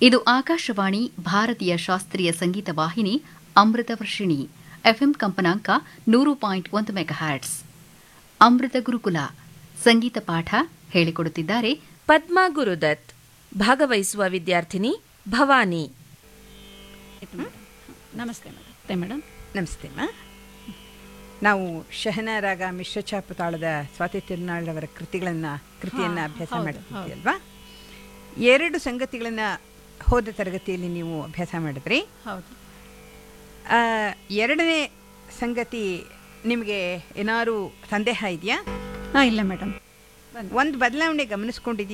ಇದು ಆಕಾಶವಾಣಿ ಭಾರತೀಯ ಶಾಸ್ತ್ರೀಯ ಸಂಗೀತ ವಾಹಿನಿ ಅಮೃತ ವರ್ಷಿಣಿ ಎಫ್ಎಂ ಕಂಪನಾಂಕ ನೂರು ಪಾಯಿಂಟ್ ಒಂದು ಮೆಗಾಹ್ಯಾಟ್ಸ್ ಅಮೃತ ಗುರುಕುಲ ಸಂಗೀತ ಪಾಠ ಹೇಳಿಕೊಡುತ್ತಿದ್ದಾರೆ ಪದ್ಮಾ ಗುರುದತ್ ಭಾಗವಹಿಸುವ ವಿದ್ಯಾರ್ಥಿನಿ ಭವಾನಿ ನಮಸ್ತೆ ಮೇಡಮ್ ಮೇಡಮ್ ನಮಸ್ತೆ ಅಮ್ಮ ನಾವು ಶಹನ ರಾಗ ಮಿಶ್ರಚಾಪು ತಾಳದ ಸ್ವಾತಿ ತಿರುನಾಳವರ ಕೃತಿಗಳನ್ನು ಕೃತಿಯನ್ನು ಅಭ್ಯಾಸ ಹೌದು, ಮಾಡ್ತಿದ್ವಿ ಅಲ್ವಾ ಎರಡು ಸಂಗತಿಗಳನ್ನು ಹೋದ ತರಗತಿಯಲ್ಲಿ ನೀವು ಅಭ್ಯಾಸ ಮಾಡಿದ್ರಿ ಹೌದು ಆ, ಎರಡನೇ ಸಂಗತಿ ನಿಮಗೆ ಏನಾದ್ರು ಸಂದೇಹ ಇದೆಯಾ ಹಾಂ ಇಲ್ಲ ಮೇಡಮ್ ಒಂದು ಬದಲಾವಣೆ ಗಮನಿಸ್ಕೊಂಡಿದ್ದೀರಾ